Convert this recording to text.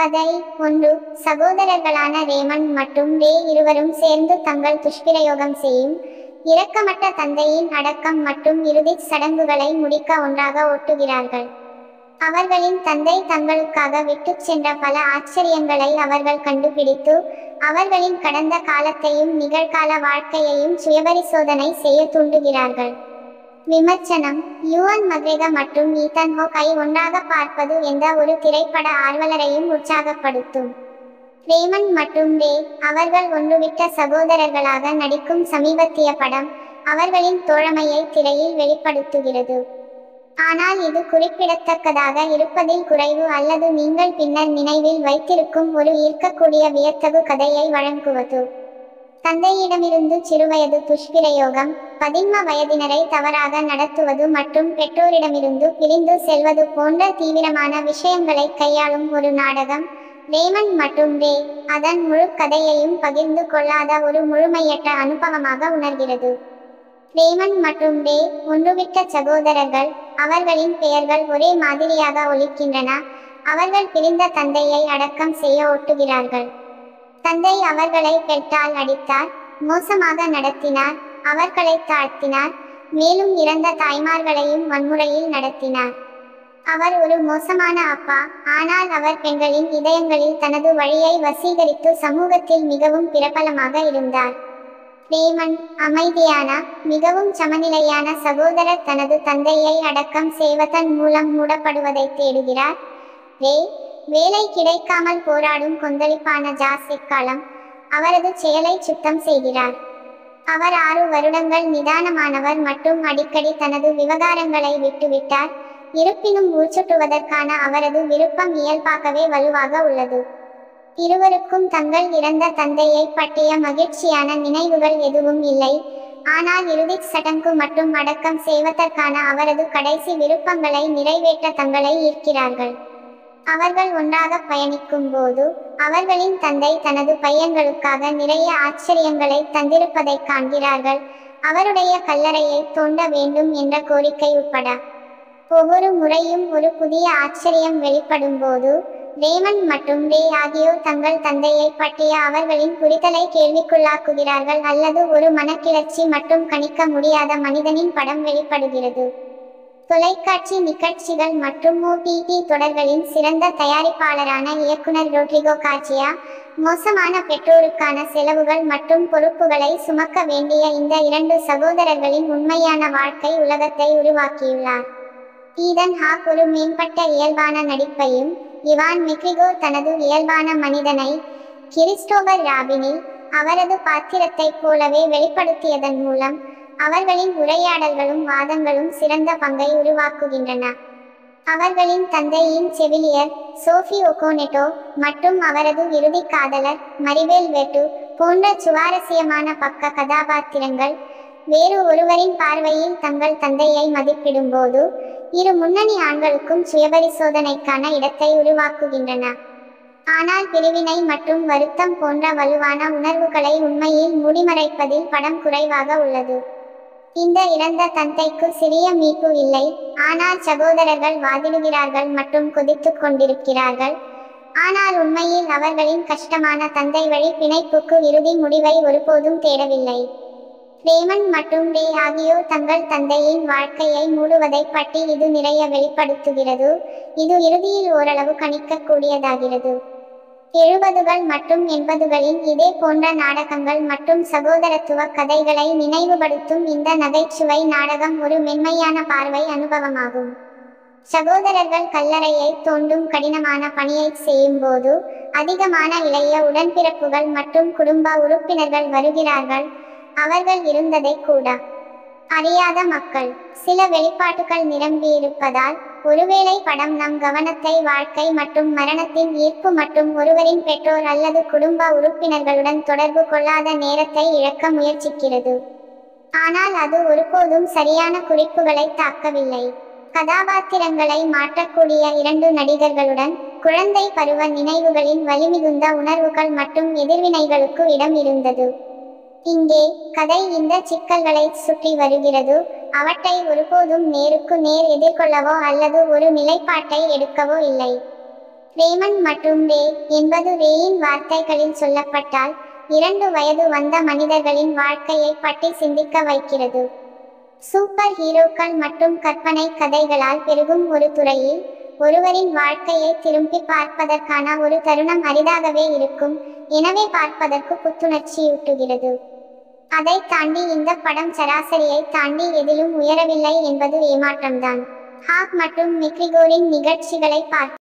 கதை ஒன்று சகோதரர்களான ரேமண்ட் மற்றும் ரே இருவரும் சேர்ந்து தங்கள் துஷ்பிரயோகம் செய்யும் இரக்கமற்ற தந்தையின் அடக்கம் மற்றும் இறுதிச் சடங்குகளை முடிக்க ஒன்றாக ஒட்டுகிறார்கள் அவர்களின் தந்தை தங்களுக்காக விட்டுச் சென்ற பல ஆச்சரியங்களை அவர்கள் கண்டுபிடித்து அவர்களின் கடந்த காலத்தையும் நிகழ்கால வாழ்க்கையையும் சுயபரிசோதனை செய்ய தூண்டுகிறார்கள் விமர்சனம் யுவன் மக்ரேக மற்றும் ஈத்தன் ஹோக் ஐ ஒன்றாக பார்ப்பது எந்த ஒரு திரைப்பட ஆர்வலரையும் உற்சாகப்படுத்தும் ரேமண்ட் மற்றும் ரே அவர்கள் ஒன்றுவிட்ட சகோதரர்களாக நடிக்கும் சமீபத்திய படம் அவர்களின் தோழமையை திரையில் வெளிப்படுத்துகிறது ஆனால் இது குறிப்பிடத்தக்கதாக இருப்பதில் குறைவு அல்லது நீங்கள் பின்னர் நினைவில் வைத்திருக்கும் ஒரு ஈர்க்கக்கூடிய வியத்தகு கதையை வழங்குவது தந்தையிடமிருந்து சிறுவயது துஷ்பிரயோகம் பதின்ம வயதினரை தவறாக நடத்துவது மற்றும் பெற்றோரிடமிருந்து பிரிந்து செல்வது போன்ற தீவிரமான விஷயங்களை கையாளும் ஒரு நாடகம் ரேமண்ட் மற்றும் ரே அதன் முழு கதையையும் பகிர்ந்து கொள்ளாத ஒரு முழுமையற்ற அனுபவமாக உணர்கிறது ரேமண்ட் மற்றும் ரே ஒன்றுவிட்ட சகோதரர்கள் அவர்களின் பெயர்கள் ஒரே மாதிரியாக ஒலிக்கின்றன அவர்கள் பிரிந்த தந்தையை அடக்கம் செய்ய ஒட்டுகிறார்கள் தந்தை அவர்களை பெற்றால் அடித்தார் மோசமாக நடத்தினார் அவர்களை தாழ்த்தினார் மேலும் இறந்த தாய்மார்களையும் வன்முறையில் நடத்தினார் அவர் ஒரு மோசமான அப்பா ஆனால் அவர் பெண்களின் இதயங்களில் தனது வழியை வசீகரித்து சமூகத்தில் மிகவும் பிரபலமாக இருந்தார் ரேமன் அமைதியான மிகவும் சமநிலையான சகோதரர் தனது தந்தையை அடக்கம் செய்வதன் மூலம் மூடப்படுவதை தேடுகிறார் ரே வேலை கிடைக்காமல் போராடும் கொந்தளிப்பான ஜாஸ் இக்காலம் அவரது செயலை சுத்தம் செய்கிறார் அவர் ஆறு வருடங்கள் நிதானமானவர் மற்றும் அடிக்கடி தனது விவகாரங்களை விட்டுவிட்டார் இருப்பினும் ஊர்ச்சுட்டுவதற்கான அவரது விருப்பம் இயல்பாகவே வலுவாக உள்ளது இருவருக்கும் தங்கள் இறந்த தந்தையை பற்றிய மகிழ்ச்சியான நினைவுகள் எதுவும் இல்லை ஆனால் இறுதிச் சடங்கு மற்றும் அடக்கம் செய்வதற்கான அவரது கடைசி விருப்பங்களை நிறைவேற்ற தங்களை ஈர்க்கிறார்கள் அவர்கள் ஒன்றாக பயணிக்கும் போது அவர்களின் தந்தை தனது பையன்களுக்காக நிறைய ஆச்சரியங்களை தந்திருப்பதை காண்கிறார்கள் அவருடைய கல்லறையை தோண்ட வேண்டும் என்ற கோரிக்கை உட்பட ஒவ்வொரு முறையும் ஒரு புதிய ஆச்சரியம் வெளிப்படும் போது ரேமண்ட் மற்றும் ரே ஆகியோர் தங்கள் தந்தையை பற்றிய அவர்களின் புரிதலை கேள்விக்குள்ளாக்குகிறார்கள் அல்லது ஒரு மனக்கிளர்ச்சி மற்றும் கணிக்க முடியாத மனிதனின் படம் வெளிப்படுகிறது தொலைக்காட்சி நிகழ்ச்சிகள் மற்றும் ஓடிடி தொடர்களின் சிறந்த தயாரிப்பாளரான இயக்குனர் ரோட்ரிகோ காச்சியா மோசமான பெற்றோருக்கான செலவுகள் மற்றும் பொறுப்புகளை சுமக்க வேண்டிய இந்த இரண்டு சகோதரர்களின் உண்மையான வாழ்க்கை உலகத்தை உருவாக்கியுள்ளார் ஈதன் ஹாக் ஒரு மேம்பட்ட இயல்பான நடிப்பையும் இவான் மெக்ரிகோ தனது இயல்பான மனிதனை கிறிஸ்டோபர் ராபினில் அவரது பாத்திரத்தைப் போலவே வெளிப்படுத்தியதன் மூலம் அவர்களின் உரையாடல்களும் வாதங்களும் சிறந்த பங்கை உருவாக்குகின்றன அவர்களின் தந்தையின் செவிலியர் சோஃபி ஒகோனெட்டோ மற்றும் அவரது இறுதி காதலர் மரிவேல் வெட்டு போன்ற சுவாரஸ்யமான பக்க கதாபாத்திரங்கள் வேறு ஒருவரின் பார்வையில் தங்கள் தந்தையை மதிப்பிடும்போது இரு முன்னணி ஆண்களுக்கும் சுயபரிசோதனைக்கான இடத்தை உருவாக்குகின்றன ஆனால் பிரிவினை மற்றும் வருத்தம் போன்ற வலுவான உணர்வுகளை உண்மையில் மூடிமறைப்பதில் படம் குறைவாக உள்ளது இந்த இறந்த தந்தைக்கு சிறிய மீட்பு இல்லை ஆனால் சகோதரர்கள் வாதிடுகிறார்கள் மற்றும் கொதித்துக் கொண்டிருக்கிறார்கள் ஆனால் உண்மையில் அவர்களின் கஷ்டமான தந்தை வழி பிணைப்புக்கு இறுதி முடிவை ஒருபோதும் தேடவில்லை ரேமன் மற்றும் ரே ஆகியோர் தங்கள் தந்தையின் வாழ்க்கையை மூடுவதை பற்றி இது நிறைய வெளிப்படுத்துகிறது இது இறுதியில் ஓரளவு கணிக்கக்கூடியதாகிறது எழுபதுகள் மற்றும் எண்பதுகளின் இதே போன்ற நாடகங்கள் மற்றும் சகோதரத்துவ கதைகளை நினைவுபடுத்தும் இந்த நகைச்சுவை நாடகம் ஒரு மென்மையான பார்வை அனுபவமாகும் சகோதரர்கள் கல்லறையை தோண்டும் கடினமான பணியை செய்யும் போது அதிகமான இளைய உடன்பிறப்புகள் மற்றும் குடும்ப உறுப்பினர்கள் வருகிறார்கள் அவர்கள் இருந்ததை கூட அறியாத மக்கள் சில வெளிப்பாட்டுகள் நிரம்பியிருப்பதால் ஒருவேளை படம் நம் கவனத்தை வாழ்க்கை மற்றும் மரணத்தின் ஈர்ப்பு மற்றும் ஒருவரின் பெற்றோர் அல்லது குடும்ப உறுப்பினர்களுடன் தொடர்பு கொள்ளாத நேரத்தை இழக்க முயற்சிக்கிறது ஆனால் அது ஒருபோதும் சரியான குறிப்புகளை தாக்கவில்லை கதாபாத்திரங்களை மாற்றக்கூடிய இரண்டு நடிகர்களுடன் குழந்தை பருவ நினைவுகளின் வலிமிகுந்த உணர்வுகள் மற்றும் எதிர்வினைகளுக்கு இடம் இருந்தது இங்கே கதை இந்த சிக்கல்களை சுற்றி வருகிறது அவற்றை ஒருபோதும் நேருக்கு நேர் எதிர்கொள்ளவோ அல்லது ஒரு நிலைப்பாட்டை எடுக்கவோ இல்லை ரேமன் மற்றும் ரே என்பது ரேயின் வார்த்தைகளில் சொல்லப்பட்டால் இரண்டு வயது வந்த மனிதர்களின் வாழ்க்கையை பற்றி சிந்திக்க வைக்கிறது சூப்பர் ஹீரோக்கள் மற்றும் கற்பனை கதைகளால் பெருகும் ஒரு துறையில் ஒருவரின் வாழ்க்கையை திரும்பி பார்ப்பதற்கான ஒரு தருணம் அரிதாகவே இருக்கும் எனவே பார்ப்பதற்கு புத்துணர்ச்சியூட்டுகிறது அதை தாண்டி இந்த படம் சராசரியை தாண்டி எதிலும் உயரவில்லை என்பது ஏமாற்றம்தான் ஹாக் மற்றும் மெக்ரிகோரின் நிகழ்ச்சிகளை பார்த்து